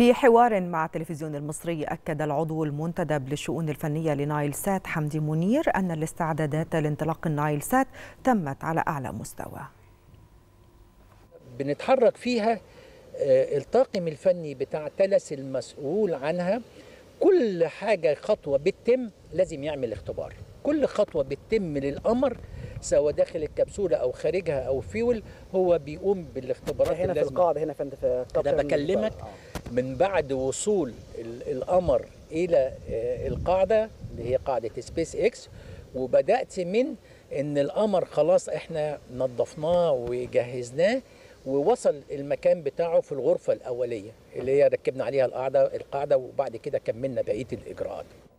في حوار مع التلفزيون المصري أكد العضو المنتدب للشؤون الفنية لنايل سات حمدي منير أن الاستعدادات لانطلاق النايل سات تمت على أعلى مستوى بنتحرك فيها الطاقم الفني بتاع تلس المسؤول عنها كل حاجة خطوة بتتم لازم يعمل اختبار كل خطوة بتتم للقمر سواء داخل الكبسولة أو خارجها أو فيول هو بيقوم بالاختبارات هنا في القاعدة هنا فانت في أنا بكلمك من بعد وصول القمر إلى القاعدة اللي هي قاعدة سبيس إكس وبدأت من إن القمر خلاص إحنا نظفناه وجهزناه ووصل المكان بتاعه في الغرفة الأولية اللي هي ركبنا عليها القاعدة القاعدة وبعد كده كملنا بقية الإجراءات